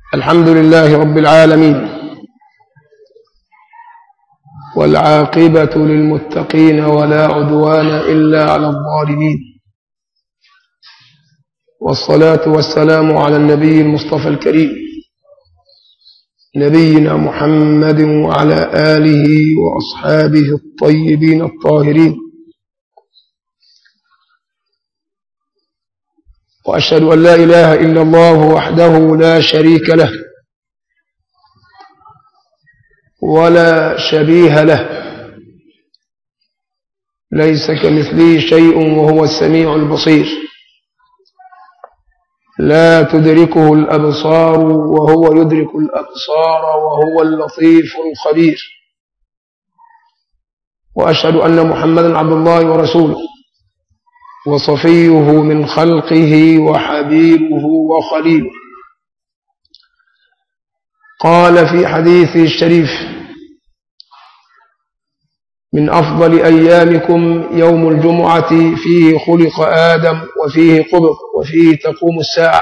الحمد لله رب العالمين والعاقبة للمتقين ولا عدوان إلا على الظالمين والصلاة والسلام على النبي المصطفى الكريم نبينا محمد وعلى آله وأصحابه الطيبين الطاهرين وأشهد أن لا إله إلا الله وحده لا شريك له ولا شبيه له ليس كمثله شيء وهو السميع البصير لا تدركه الأبصار وهو يدرك الأبصار وهو اللطيف الخبير وأشهد أن محمدا عبد الله ورسوله وصفيه من خلقه وحبيبه وخليله قال في حديثه الشريف من أفضل أيامكم يوم الجمعة فيه خلق آدم وفيه قبض وفيه تقوم الساعة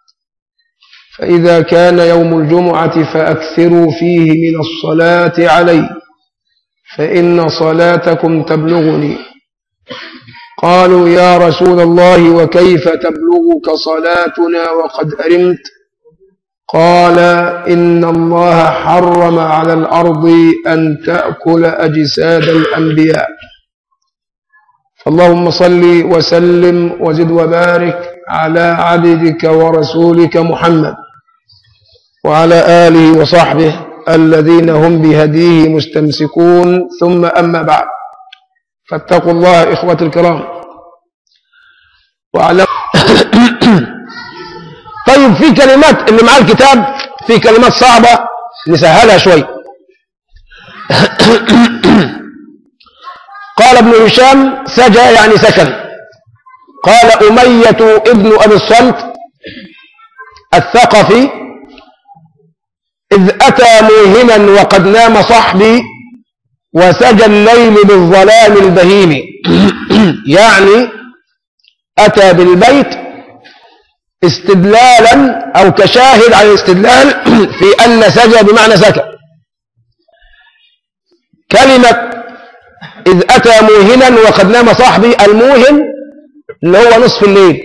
فإذا كان يوم الجمعة فأكثروا فيه من الصلاة علي فإن صلاتكم تبلغني قالوا يا رسول الله وكيف تبلغك صلاتنا وقد أرمت قال إن الله حرم على الأرض أن تأكل أجساد الأنبياء فاللهم صل وسلم وزد وبارك على عبدك ورسولك محمد وعلى آله وصحبه الذين هم بهديه مستمسكون ثم أما بعد فاتقوا الله إخوة الكرام وعلى طيب في كلمات اللي معاه الكتاب في كلمات صعبة نسهلها شوي قال ابن هشام سجى يعني سكن قال أمية ابن أبي الصلت الثقفي إذ أتى موهنا وقد نام صحبي وسجى الليل بالظلام البهيم يعني أتى بالبيت استدلالا أو كشاهد على الاستدلال في أن سجى بمعنى سكى كلمة إذ أتى موهنا وقد نام صاحبي الموهن اللي هو نصف الليل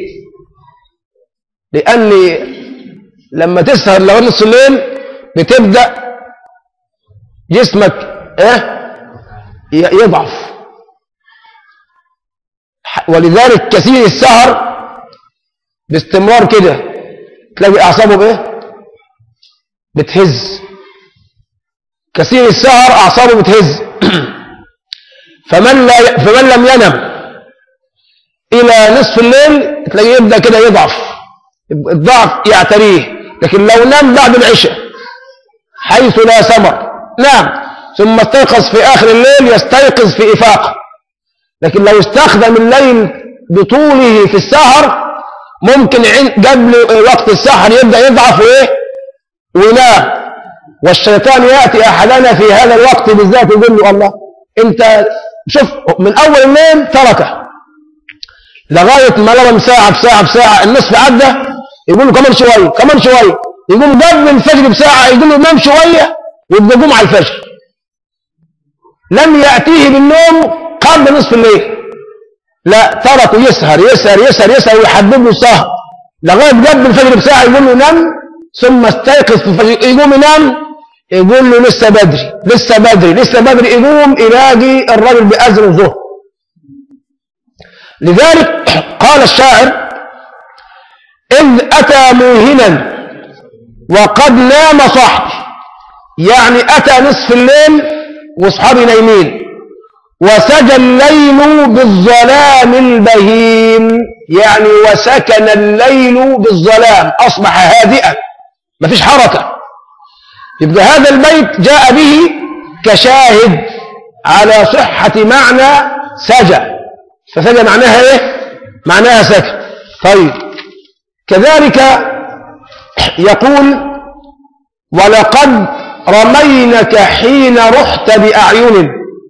لأن لما تسهر لغاية نصف الليل بتبدأ جسمك إيه يضعف ولذلك كثير السهر باستمرار كده تلاقي أعصابه بإيه بتهز كثير السهر أعصابه بتهز فمن, لا فمن لم ينم إلى نصف الليل تلاقيه يبدأ كده يضعف الضعف يعتريه لكن لو نام بعد العشاء حيث لا سمر نام ثم استيقظ في آخر الليل يستيقظ في إفاقه لكن لو استخدم الليل بطوله في السهر ممكن قبل وقت السحر يبدأ يضعف وإيه وينام والشيطان يأتي أحدنا في هذا الوقت بالذات يقول له الله أنت شوف من أول الليل تركه لغاية ما لم ساعة بساعة بساعة النصف عدى يقول له كمان شوية كمان شوية يقوم قبل الفجر بساعة يقول له نام شوية ويبقى يقوم على الفجر لم يأتيه بالنوم قبل نصف الليل لا تركه يسهر يسهر يسهر يسهر ويحبب له السهر لغاية قبل الفجر بساعة يقول له نام ثم استيقظ في الفجر يقوم ينام يقول له لسه بدري لسه بدري لسه بدري يقوم يلاقي الرجل بأذن الظهر لذلك قال الشاعر إذ أتى موهنا وقد نام صاحبي يعني أتى نصف الليل واصحابي نايمين وسجى الليل بالظلام البهيم يعني وسكن الليل بالظلام أصبح هادئا مفيش حركة يبقى هذا البيت جاء به كشاهد على صحة معنى سجى فسجى معناها ايه معناها سكن طيب كذلك يقول ولقد رمينك حين رحت بأعين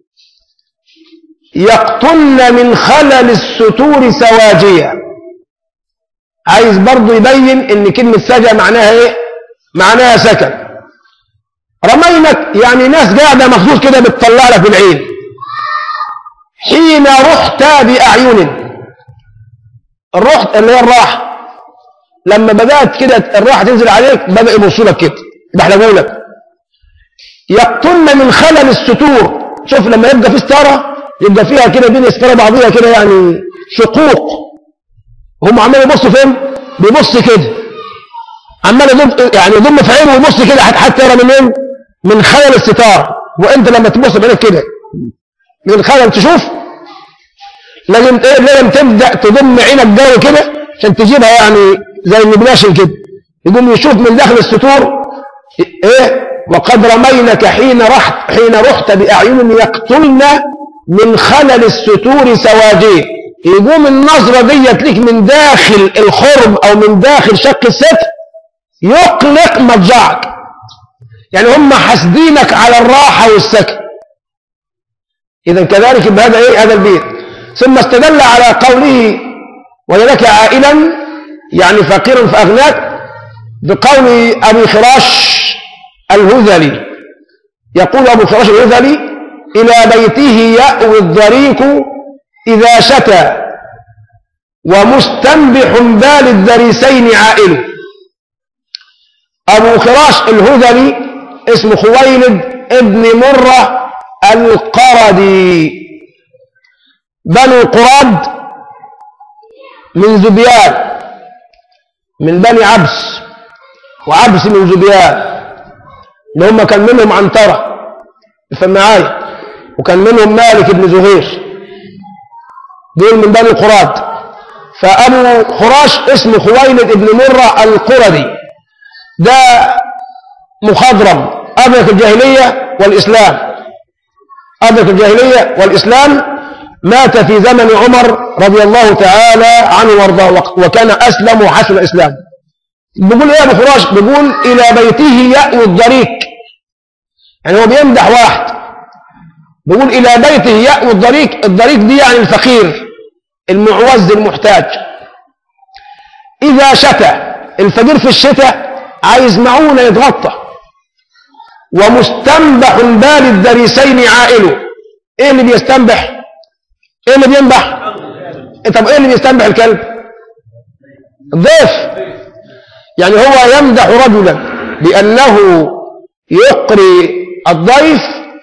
يقطن من خلل الستور سواجيا عايز برضو يبين ان كلمة سجى معناها ايه معناها سكن رمينك يعني ناس قاعدة مخصوص كده بتطلع لك بالعين حين رحت بأعين الرحت اللي هي الراحة لما بدأت كده الراحة تنزل عليك بدأ يبصوا لك كده بحلقوا لك يقطن من خلل الستور شوف لما يبقى في ستارة يبقى فيها كده بين ستارة بعضيها كده يعني شقوق هم عمال يبصوا فين بيبص كده عمال يضم يعني يضم في عينه ويبص كده حتى حتى يرى منين من خلل الستار وانت لما تبص بعينك كده من الخلل تشوف لازم ايه لازم تبدا تضم عينك جو كده عشان تجيبها يعني زي النبلاشن كده يقوم يشوف من داخل الستور ايه وقد رمينك حين رحت حين رحت باعين يقتلن من خلل الستور سواجيه يقوم النظرة ديت لك من داخل الخرم او من داخل شق الستر يقلق مضجعك يعني هم حاسدينك على الراحة والسكن إذا كذلك بهذا إيه هذا البيت ثم استدل على قوله وجدك عائلا يعني فقيرا فأغناك بقول أبي خراش الهذلي يقول أبو خراش الهذلي إلى بيته يأوي الضريك إذا شتى ومستنبح بال الدريسين عائل أبو خراش الهذلي اسمه خويلد ابن مرة القردي بنو قراد من ذبيان من بني عبس وعبس من ذبيان اللي هم كان منهم عنترة افهم معايا وكان منهم مالك بن زهير دول من بني قراد فأبو خراش اسمه خويلد بن مرة القردي ده مخضرم أدرك الجاهلية والإسلام أدرك الجاهلية والإسلام مات في زمن عمر رضي الله تعالى عنه وارضاه وكان أسلم وحسن إسلام بيقول إيه أبو خراش بيقول إلى بيته يأوي الضريك يعني هو بيمدح واحد بيقول إلى بيته يأوي الضريك الضريك دي يعني الفقير المعوز المحتاج إذا شتى الفقير في الشتاء عايز معونة يتغطى ومستنبح بال الدريسين عائله ايه اللي بيستنبح ايه اللي بينبح طب ايه اللي بيستنبح الكلب الضيف يعني هو يمدح رجلا بأنه يقري الضيف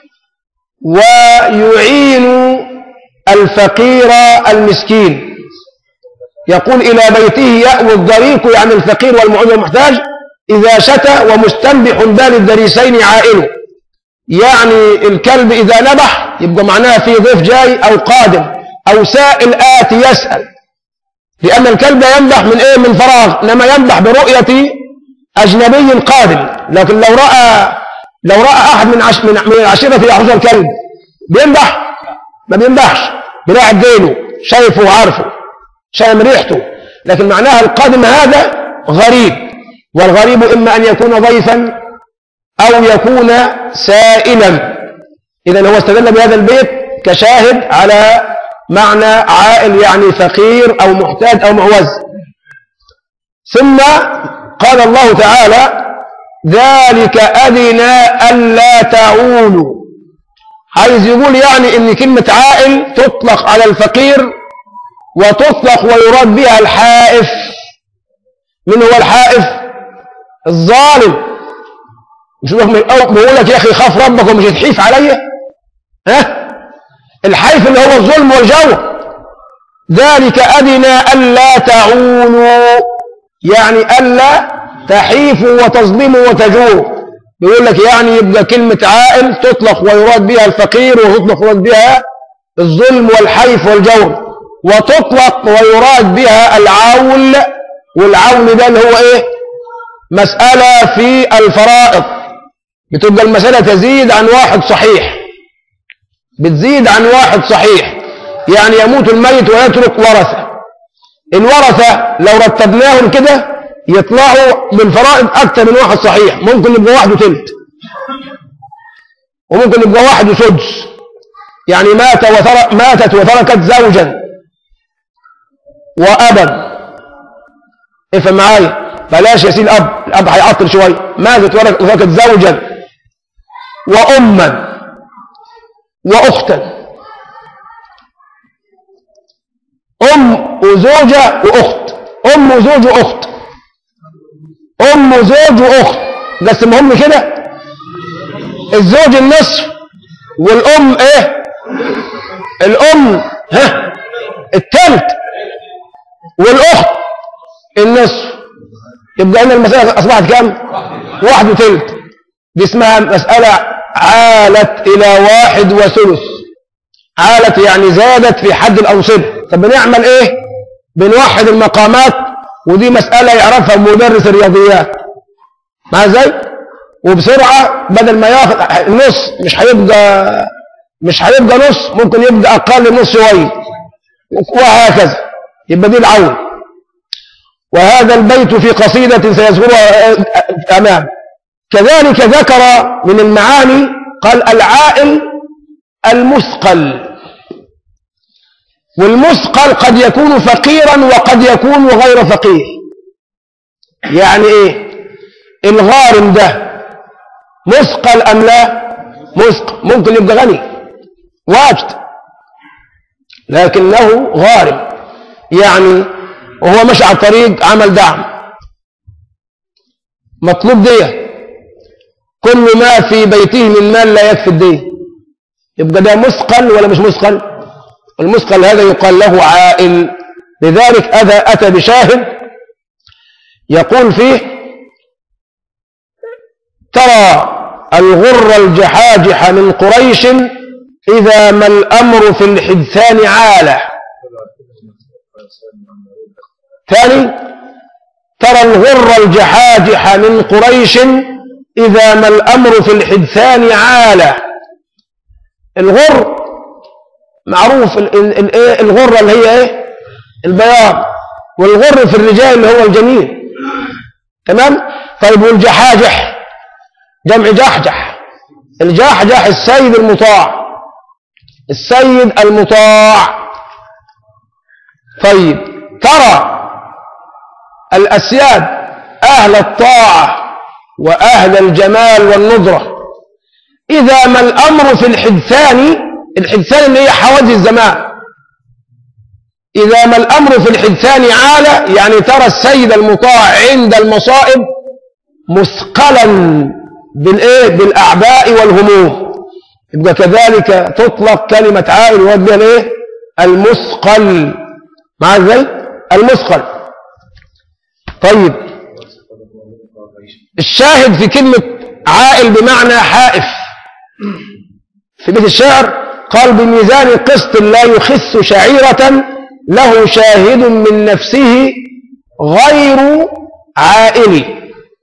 ويعين الفقير المسكين يقول إلى بيته يأوي الضريق يعني الفقير والمعوز المحتاج إذا شتى ومستنبح بال الدريسين عائله يعني الكلب إذا نبح يبقى معناها في ضيف جاي أو قادم أو سائل آتي يسأل لأن الكلب ينبح من إيه من فراغ إنما ينبح برؤية أجنبي قادم لكن لو رأى لو رأى أحد من عش من من العشيرة يحوز الكلب بينبح ما بينبحش بيراعي دينه شايفه وعارفه شايف ريحته لكن معناها القادم هذا غريب والغريب إما أن يكون ضيفا أو يكون سائلا إذا هو استدل بهذا البيت كشاهد على معنى عائل يعني فقير أو محتاج أو معوز ثم قال الله تعالى ذلك أدنى ألا تعولوا عايز يقول يعني ان كلمة عائل تطلق على الفقير وتطلق ويراد بها الحائف من هو الحائف الظالم مش بيقول لك يا اخي خاف ربك ومش هتحيف عليا ها الحيف اللي هو الظلم والجور ذلك أدنى ألا تعولوا يعني ألا تحيفوا وتظلموا وتجوروا بيقول لك يعني يبقى كلمة عائل تطلق ويراد بها الفقير وتطلق ويراد بها الظلم والحيف والجور وتطلق ويراد بها العول والعول ده اللي هو ايه مسألة في الفرائض بتبقى المسألة تزيد عن واحد صحيح بتزيد عن واحد صحيح يعني يموت الميت ويترك ورثة الورثة لو رتبناهم كده يطلعوا بالفرائض أكثر من واحد صحيح ممكن يبقى واحد وثلث وممكن يبقى واحد وسدس يعني مات وترك ماتت وتركت زوجا وأبا افهم معايا بلاش يا سيدي الأب الأب هيعطل شوية ماتت وتركت زوجا وأما وأختا أم وزوجة وأخت أم وزوج وأخت أم وزوج وأخت بس المهم كده الزوج النصف والأم إيه الأم ها التالت والأخت النصف يبقى هنا المسألة أصبحت كام واحد وثلث دي اسمها مسألة عالت إلى واحد وثلث عالت يعني زادت في حد الأوصبة طب بنعمل إيه بنوحد المقامات ودي مسألة يعرفها مدرس الرياضيات مع ازاي وبسرعة بدل ما ياخد النص مش هيبقى مش هيبقى نص ممكن يبقى أقل نص شوية وهكذا يبقى دي العون وهذا البيت في قصيدة سيذكرها أمام كذلك ذكر من المعاني قال العائل المثقل والمثقل قد يكون فقيرا وقد يكون غير فقير يعني ايه الغارم ده مثقل ام لا مثقل ممكن يبقى غني واجد لكنه غارم يعني وهو ماشي على الطريق عمل دعم مطلوب ديه كل ما في بيته من مال لا يكفي الدين يبقى ده مثقل ولا مش مثقل المثقل هذا يقال له عائل لذلك أذى أتى بشاهد يقول فيه ترى الغر الجحاجح من قريش إذا ما الأمر في الحدثان عالة ثاني ترى الغر الجحاجح من قريش إذا ما الأمر في الحدثان عالة الغر معروف ال- ال- ال- إيه؟ الغرة اللي هي ايه البياض والغر في الرجال اللي هو الجميل تمام طيب والجحاجح جمع جحجح الجحجح السيد المطاع السيد المطاع طيب ترى الأسياد أهل الطاعة وأهل الجمال والنضرة إذا ما الأمر في الحدثان الحدثان اللي هي حوادث الزمان إذا ما الأمر في الحدثان عالة يعني ترى السيد المطاع عند المصائب مثقلا بالإيه بالأعباء والهموم يبقى كذلك تطلق كلمة عائل ويراد بها الإيه المثقل مع ازاي المثقل طيب الشاهد في كلمة عائل بمعنى حائف في بيت الشعر قال بميزان قسط لا يخس شعيرة له شاهد من نفسه غير عائل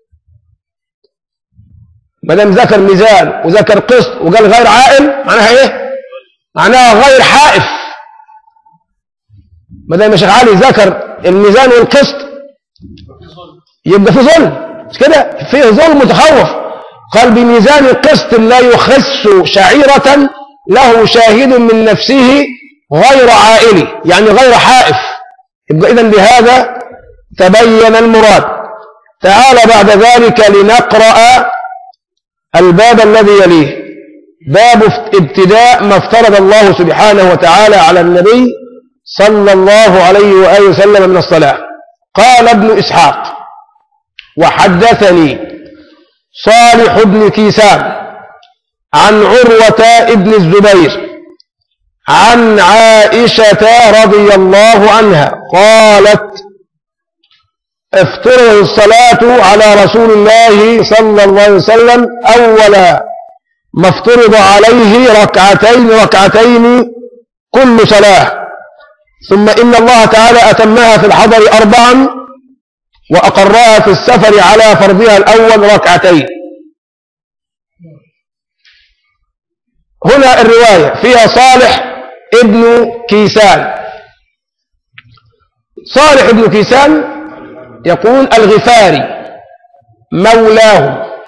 ما دام ذكر ميزان وذكر قسط وقال غير عائل معناها ايه معناها غير حائف ما دام يا شيخ علي ذكر الميزان والقسط يبقى في ظلم مش كده فيه ظلم متخوف قال بميزان قسط لا يخس شعيرة له شاهد من نفسه غير عائلي يعني غير حائف يبقى إذن بهذا تبين المراد تعال بعد ذلك لنقرأ الباب الذي يليه باب ابتداء ما افترض الله سبحانه وتعالى على النبي صلى الله عليه وآله وسلم من الصلاة قال ابن إسحاق وحدثني صالح بن كيسان عن عروة ابن الزبير عن عائشة رضي الله عنها قالت افترض الصلاة على رسول الله صلى الله عليه وسلم أول ما افترض عليه ركعتين ركعتين كل صلاة ثم إن الله تعالى أتمها في الحضر أربعا وأقرها في السفر على فرضها الأول ركعتين هنا الرواية فيها صالح ابن كيسان صالح ابن كيسان يقول الغفاري مولاه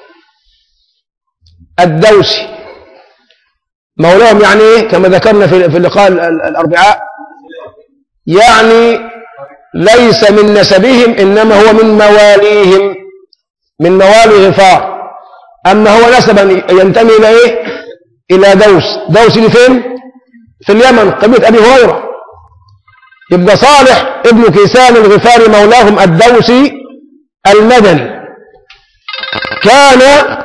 الدوسي مولاهم يعني ايه كما ذكرنا في في اللقاء ال- ال- الاربعاء يعني ليس من نسبهم إنما هو من مواليهم من موالي غفار أما هو نسبا ينتمي إلى إيه إلى دوس دوس دي فين في اليمن قبيلة أبي هريرة يبقى صالح ابن كيسان الغفاري مولاهم الدوسي المدني كان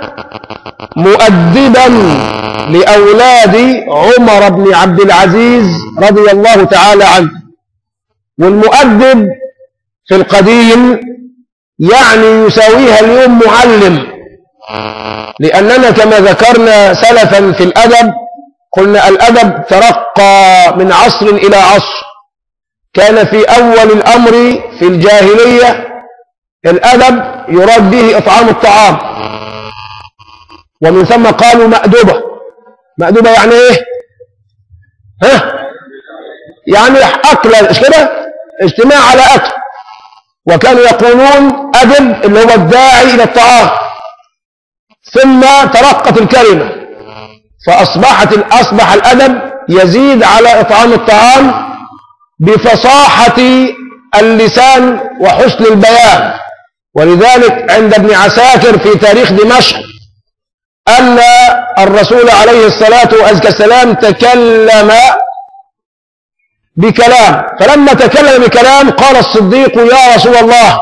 مؤدبا لأولاد عمر بن عبد العزيز رضي الله تعالى عنه والمؤدب في القديم يعني يساويها اليوم معلم لأننا كما ذكرنا سلفا في الأدب قلنا الأدب ترقى من عصر إلى عصر كان في أول الأمر في الجاهلية الأدب يراد به إطعام الطعام ومن ثم قالوا مأدبة مأدبة يعني إيه ها يعني أكل مش كده اجتماع على أكل وكانوا يقولون أدب اللي هو الداعي إلى الطعام ثم ترقت الكلمة فأصبحت أصبح الأدب يزيد على إطعام الطعام بفصاحة اللسان وحسن البيان ولذلك عند ابن عساكر في تاريخ دمشق أن الرسول عليه الصلاة والسلام تكلم بكلام فلما تكلم بكلام قال الصديق يا رسول الله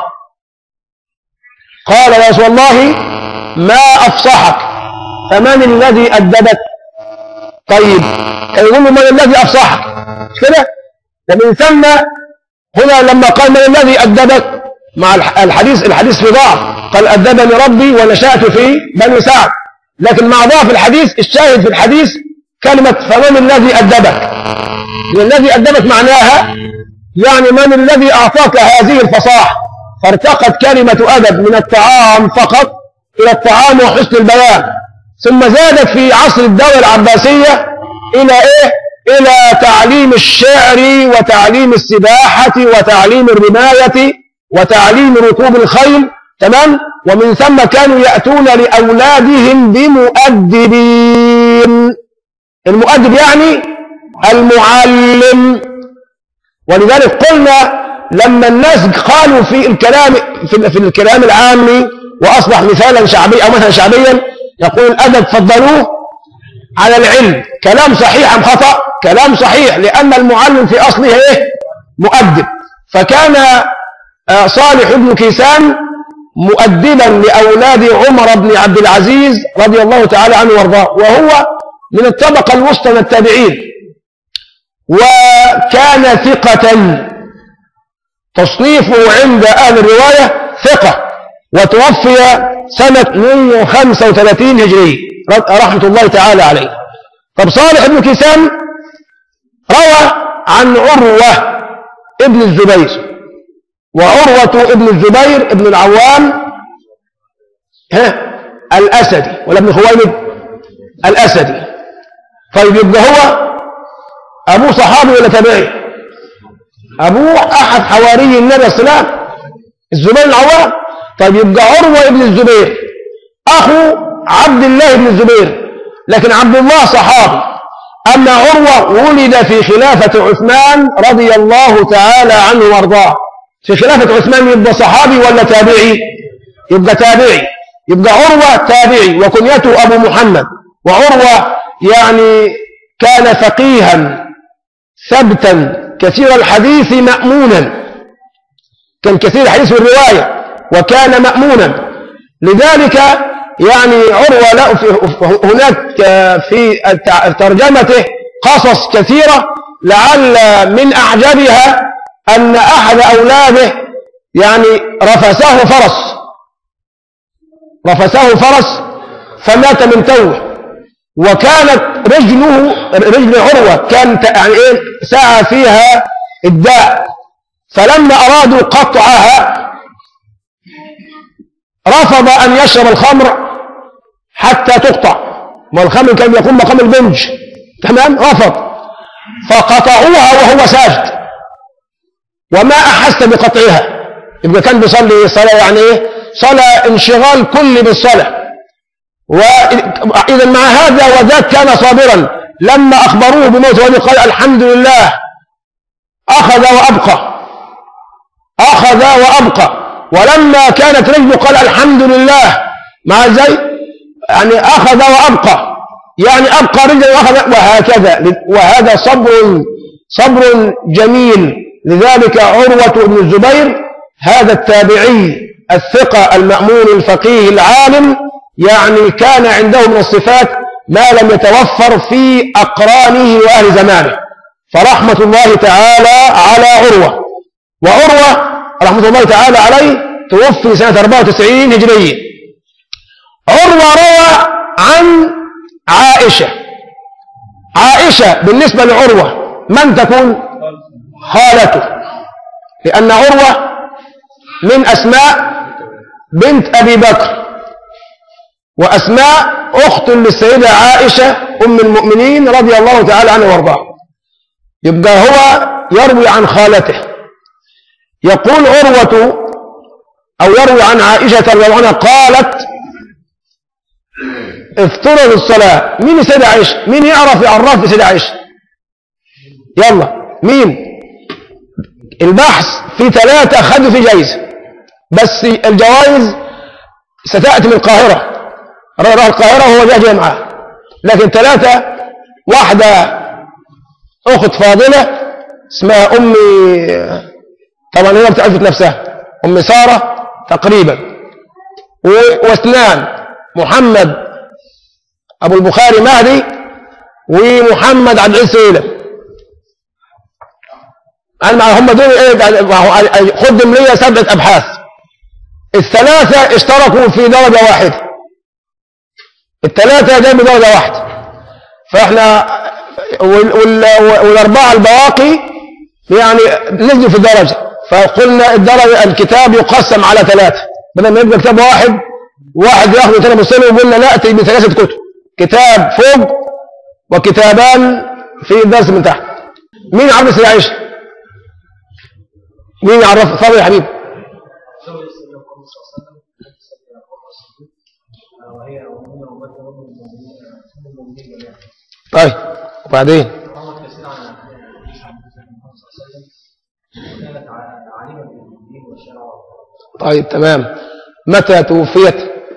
قال يا رسول الله ما أفصحك فمن الذي أدبك طيب يقول من الذي أفصحك كده ومن ثم هنا لما قال من الذي أدبك مع الحديث الحديث في ضعف قال أدبني ربي ونشأت في بني سعد لكن مع ضعف الحديث الشاهد في الحديث كلمة فمن الذي أدبك الذي أدبك معناها يعني من الذي أعطاك هذه الفصاحة فارتقت كلمة أدب من الطعام فقط إلى الطعام وحسن البيان ثم زادت في عصر الدولة العباسية إلى إيه؟ إلى تعليم الشعر وتعليم السباحة وتعليم الرماية وتعليم ركوب الخيل تمام ومن ثم كانوا يأتون لأولادهم بمؤدبين المؤدب يعني المعلم ولذلك قلنا لما الناس قالوا في الكلام في, في الكلام العامي وأصبح مثالا شعبيا أو مثلا شعبيا يقول الأدب فضلوه على العلم كلام صحيح أم خطأ كلام صحيح لأن المعلم في أصله إيه مؤدب فكان صالح بن كيسان مؤدبا لأولاد عمر بن عبد العزيز رضي الله تعالى عنه وارضاه وهو من الطبقة الوسطى من التابعين وكان ثقة تصنيفه عند أهل الرواية ثقة وتوفي سنة 135 هجرية رحمة الله تعالى عليه طب صالح بن كيسان روى عن عروة ابن الزبير وعروة ابن الزبير ابن العوام ها الأسدي ولا ابن خويلد الأسدي طيب يبقى هو أبوه صحابي ولا تابعي أبوه أحد حواري النبي صلى الله عليه وسلم الزبير العوام طيب يبقى عروة ابن الزبير أخو عبد الله بن الزبير لكن عبد الله صحابي أما عروة ولد في خلافة عثمان رضي الله تعالى عنه وارضاه في خلافة عثمان يبقى صحابي ولا تابعي يبقى تابعي يبقى عروة تابعي وكنيته أبو محمد وعروة يعني كان فقيها ثبتا كثير الحديث مأمونا كان كثير الحديث والرواية وكان مأمونا لذلك يعني عروة لا هناك في ترجمته قصص كثيرة لعل من أعجبها أن أحد أولاده يعني رفسه فرس رفسه فرس فمات من توه وكانت رجله رجل عروة كانت يعني ايه سعى فيها الداء فلما أرادوا قطعها رفض أن يشرب الخمر حتى تقطع ما الخمر كان يقوم مقام البنج تمام رفض فقطعوها وهو ساجد وما أحس بقطعها يبقى كان بيصلي صلاة يعني ايه صلاة انشغال كل بالصلاة وإذا مع هذا وذاك كان صابرا لما أخبروه بموت والده قال الحمد لله أخذ وأبقى أخذ وأبقى ولما كانت رجله قال الحمد لله مع ازاي يعني أخذ وأبقى يعني أبقى رجله وأخذ وهكذا وهذا صبر صبر جميل لذلك عروة بن الزبير هذا التابعي الثقة المأمون الفقيه العالم يعني كان عنده من الصفات ما لم يتوفر في أقرانه وأهل زمانه فرحمة الله تعالى على عروة وعروة رحمة الله تعالى عليه توفي سنة 94 هجرية عروة روى عن عائشة عائشة بالنسبة لعروة من تكون خالته لأن عروة من أسماء بنت أبي بكر وأسماء أخت للسيدة عائشة أم المؤمنين رضي الله تعالى عنها وارضاها يبقى هو يروي عن خالته يقول عروة أو يروي عن عائشة رضي الله عنها قالت افترض الصلاة مين السيدة عائشة مين يعرف يعرف السيدة عائشة يلا مين البحث في ثلاثة خدوا في جايزة بس الجوائز ستأتي من القاهرة راح القاهرة وهو جاي معاه لكن ثلاثة واحدة أخت فاضلة اسمها أمي طبعا هي بتعرفت نفسها أم سارة تقريبا واثنان محمد أبو البخاري مهدي ومحمد عبد العزيز سويلم أنا هم دول إيه خدم لي سبعة أبحاث الثلاثة اشتركوا في درجة واحدة الثلاثة جابوا درجة واحدة فاحنا وال وال والأربعة البواقي يعني نزلوا في الدرجة فقلنا الدرجة الكتاب يقسم على ثلاثة بدل ما يبقى كتاب واحد واحد ياخد وثاني بصيله وقلنا نأتي بثلاثة كتب كتاب فوق وكتابان في الدرس من تحت مين عرف سيدي عائشة؟ مين يعرف اتفضل يا حبيبي طيب وبعدين طيب تمام متى توفيت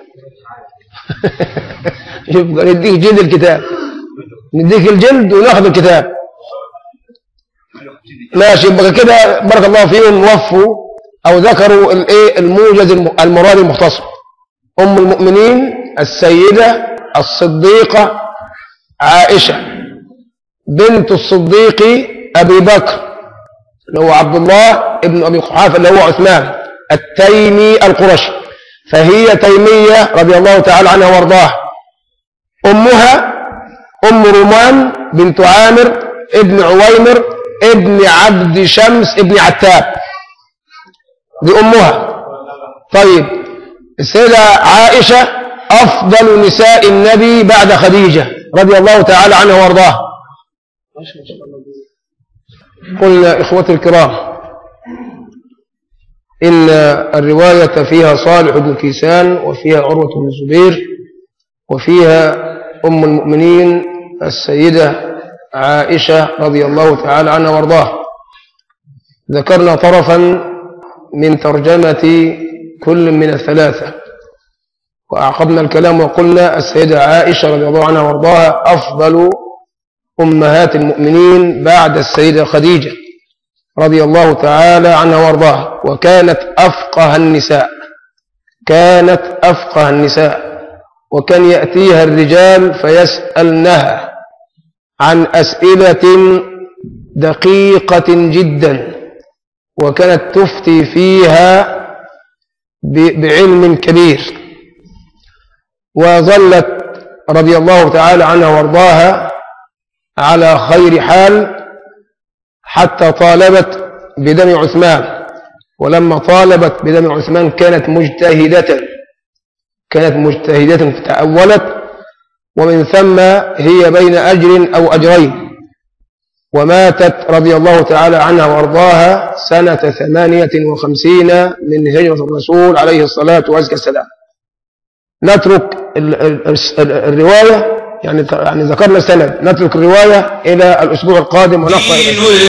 يبقى نديك جلد الكتاب نديك الجلد وناخذ الكتاب ماشي يبقى كده بارك الله فيهم وفوا او ذكروا الايه الموجز المراد المختصر ام المؤمنين السيده الصديقه عائشه بنت الصديق ابي بكر اللي هو عبد الله ابن ابي قحافه اللي هو عثمان التيمي القرشي فهي تيميه رضي الله تعالى عنها وارضاها امها ام رومان بنت عامر ابن عويمر ابن عبد شمس ابن عتاب دي أمها طيب السيدة عائشة أفضل نساء النبي بعد خديجة رضي الله تعالى عنها وارضاها قلنا إخوتي الكرام إن الرواية فيها صالح بن كيسان وفيها عروة بن الزبير وفيها أم المؤمنين السيدة عائشة رضي الله تعالى عنها وارضاها ذكرنا طرفا من ترجمة كل من الثلاثة وأعقبنا الكلام وقلنا السيدة عائشة رضي الله عنها وارضاها أفضل أمهات المؤمنين بعد السيدة خديجة رضي الله تعالى عنها وارضاها وكانت أفقه النساء كانت أفقه النساء وكان يأتيها الرجال فيسألنها عن أسئلة دقيقة جدا وكانت تفتي فيها بعلم كبير وظلت رضي الله تعالى عنها وارضاها على خير حال حتى طالبت بدم عثمان ولما طالبت بدم عثمان كانت مجتهدة كانت مجتهدة فتأولت ومن ثم هي بين أجر أو أجرين وماتت رضي الله تعالى عنها وارضاها سنة ثمانية وخمسين من هجرة الرسول عليه الصلاة والسلام نترك الرواية يعني يعني ذكرنا السند نترك الرواية إلى الأسبوع القادم ونقرأ